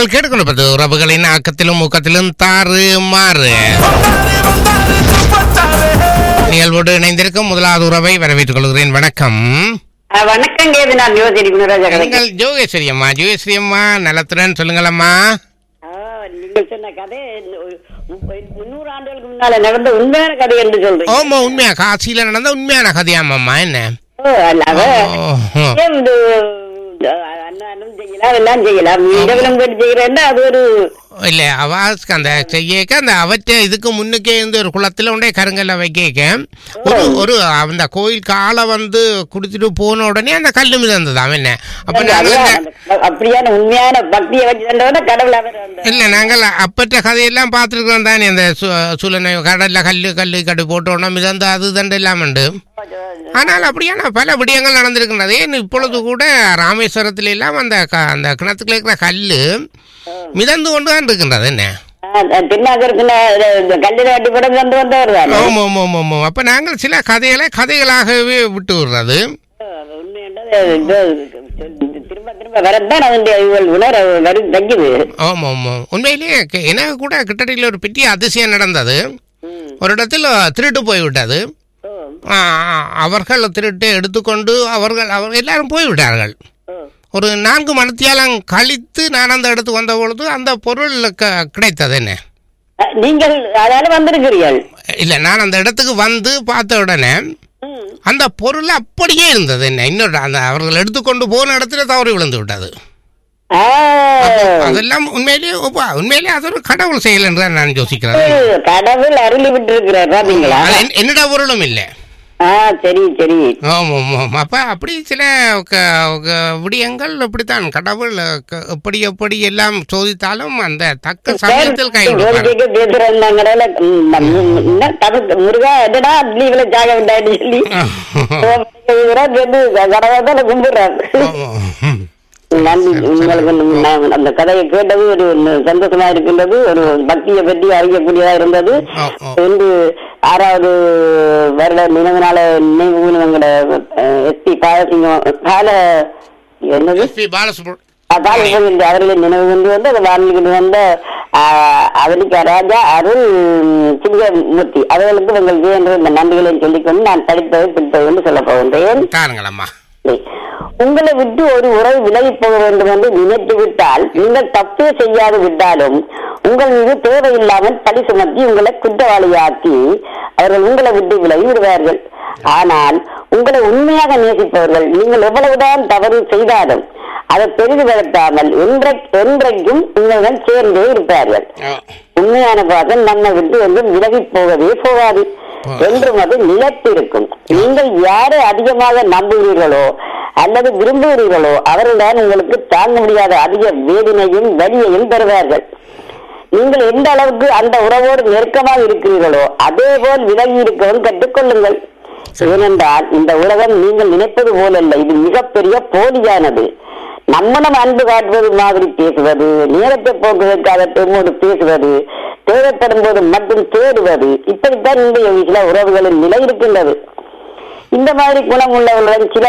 நீங்கள் கேட்டுக்கொண்டிருப்பது உறவுகளின் ஆக்கத்திலும் ஊக்கத்திலும் தாறு மாறு நிகழ்வோடு இணைந்திருக்கும் முதலாவது உறவை வரவேற்றுக் கொள்கிறேன் வணக்கம் ஆ, வணக்கங்க இது நான் யோசனை குணராஜா கதைக்கு நீங்கள் ஜோகேஸ்வரி அம்மா ஜோகேஸ்வரி அம்மா நலத்துடன் சொல்லுங்களம்மா நீங்கள் சொன்ன கதை ஒரு முப்ப- முன்னூறு ஆண்டுகளுக்கு முன்னால நடந்த உண்மையான கதை என்று சொல்றீங்க ஓமா உண்மையா காசியில நடந்த உண்மையான கதையாமாம்மா என்ன ஓ, அல்லாத ஓ, ஓ. ஏன் இது அண்ணனும் செய்யலாம் எல்லாம் செய்யலாம் இரவிலும் போட்டு செய்யறேன்னா அது ஒரு இல்ல அவாஸ்க்கு அந்த செய்யக்க அந்த அவற்றை இதுக்கு முன்னுக்கே இருந்து ஒரு குளத்துல உண்டே கருங்கல்ல வைக்க ஒரு ஒரு அந்த கோயில் காலை வந்து குடிச்சிட்டு போன உடனே அந்த கல்லு மிதந்தது அவன் என்ன அப்ப நாங்க அதுதான் இந்த- அந்த- அப்படியான உண்மையான பக்தியை வச்சு தந்தவன கடவுள் அவர் அந்த இல்ல நாங்கள் அப்பற்ற கதையெல்லாம் பார்த்துருக்கோம் தானே அந்த சு- சுலனை கடல்ல கல்லு கல்லு கடு போட்டோன்னா மிதந்து அது தண்டு எல்லாம் உண்டு ஆனால் அப்படியான பல விடயங்கள் நடந்திருக்கின்றது ஏன் இப்பொழுது கூட ராமேஸ்வரத்துல எல்லாம் அந்த க- அந்த கிணத்துக்குள்ள இருக்கிற கல்லு மிதந்து கொண்டு தான் இருக்கின்றது என்ன திருநாகருக்கு கல்லில் வட்டி படம் வந்து வந்தவர் தான் ஆமாம் ஆமாம் ஆமாம் ஆமாம் அப்போ நாங்கள் சில கதைகளை கதைகளாகவே விட்டு விடுறது உண்மையானது இது திரும்ப திரும்ப வரத்தான் அதனுடைய இவள் உணர வரும் தங்குது ஆமாம் ஆமாம் உண்மையிலேயே கே- எனக்கு கூட கிட்டத்தட்ட ஒரு பெரிய அதிசயம் நடந்தது ஒரு இடத்தில் திருட்டு போய்விட்டது ஆ, ஆ, அவர்கள் திருட்டு எடுத்துக்கொண்டு அவர்கள் அவர் எல்லாரும் போய்விட்டார்கள் ஒரு நான்கு மணித்தியாலம் கழித்து நான் அந்த இடத்துக்கு வந்த பொழுது அந்த பொருள் க- கிடைத்தது என்ன நீங்கள் அதால வந்திருக்கிறீர்கள் இல்லை நான் அந்த இடத்துக்கு வந்து பார்த்த உடனே அந்த பொருள் அப்படியே இருந்தது என்ன இன்னொரு அந்த அவர்கள் எடுத்துக்கொண்டு போன இடத்துல தவறி விழுந்து விட்டது ஆ, அதெல்லாம் உண்மையிலேயே ஒப்பா, உண்மையிலேயே அது ஒரு கடவுள் செயல் என்று தான் நான் யோசிக்கிறேன் கடவுள் அருளி விட்டு இருக்கிறார் பாத்தீங்களா அது என்- என்னோட பொருளும் இல்லை ஆ சரி சரி ஆமாம் ஆமாம் அப்போ அப்படி சில க- க- விடயங்கள் இப்படித்தான் கடவுள் க- எப்படி எப்படி எல்லாம் சோதித்தாலும் அந்த தக்க சமயத்தில் கை கொடுப்பார். கேட்க பேசுறாங்க கடவுள என்ன தமிழ் முருகா என்னடா லீவ்ல ஜாக விட்டான்னு சொல்லி கடவுள் தான் கும்பிடுறாரு ஆமாம். நன்றி உங்களுக்கு நான் அந்த கதையை கேட்டது ஒரு சந்தோஷமா இருக்கின்றது ஒரு பக்தியை பற்றி அறியக்கூடியதா இருந்தது ஆ, ஆ. வந்து ஆறாவது வருட நினைவு நாள நினைவு எங்களோட எஸ்பி பாலசிங்கம் பால என்னது எஸ்.பி. பாலசுப்ர- பாலசுப்ரமணியம் அவர்களை நினைவு கொண்டு வந்து அந்த வானிலைக்கு வந்த அவனிக்க ராஜா அருள் சிங்கமூர்த்தி அவர்களுக்கு உங்கள் என்ற இந்த நன்றிகளை சொல்லிக்கொண்டு நான் படித்தது பிடித்தது என்று சொல்ல போகின்றேன் தாருங்களம்மா உங்களை விட்டு ஒரு உறவு விலகி போக வேண்டும் என்று நினைத்து விட்டால் நீங்கள் தப்பே செய்யாது விட்டாலும் உங்கள் மீது தேவையில்லாமல் பழி சுமத்தி உங்களை குற்றவாளியாக்கி அவர்கள் உங்களை விட்டு விலகி விடுவார்கள் ஆனால் உங்களை உண்மையாக நேசிப்பவர்கள் நீங்கள் எவ்வளவுதான் தவறு செய்தாலும் அதை பெரிதுபடுத்தாமல் என்றை என்றைக்கும் உங்களுடன் சேர்ந்தே இருப்பார்கள் ஆ. உண்மையான பாதம் நம்ம விட்டு வந்து விலகி போகவே போகாது என்றும் அது நிலைத்திருக்கும் நீங்கள் யாரை அதிகமாக நம்புகிறீர்களோ அல்லது விரும்புகிறீர்களோ அவர்கள்தான் உங்களுக்கு தாங்க முடியாத அதிக வேதனையும் வலியையும் தருவார்கள் நீங்கள் எந்த அளவுக்கு அந்த உறவோடு நெருக்கமாக இருக்கிறீர்களோ அதே போல் விலகி இருக்கவும் கற்றுக்கொள்ளுங்கள் ஏனென்றால் இந்த உலகம் நீங்கள் நினைப்பது போலல்ல இது மிகப்பெரிய போலியானது நம்மளும் அன்பு காட்டுவது மாதிரி பேசுவது நேரத்தை போக்குவதற்காக பெருமோடு பேசுவது தேவைப்படும் போது மட்டும் தேடுவது இப்படித்தான் இன்றைய வீட்டில் உறவுகளின் நிலை இருக்கின்றது இந்த மாதிரி குணம் உள்ளவர்களுடன் சில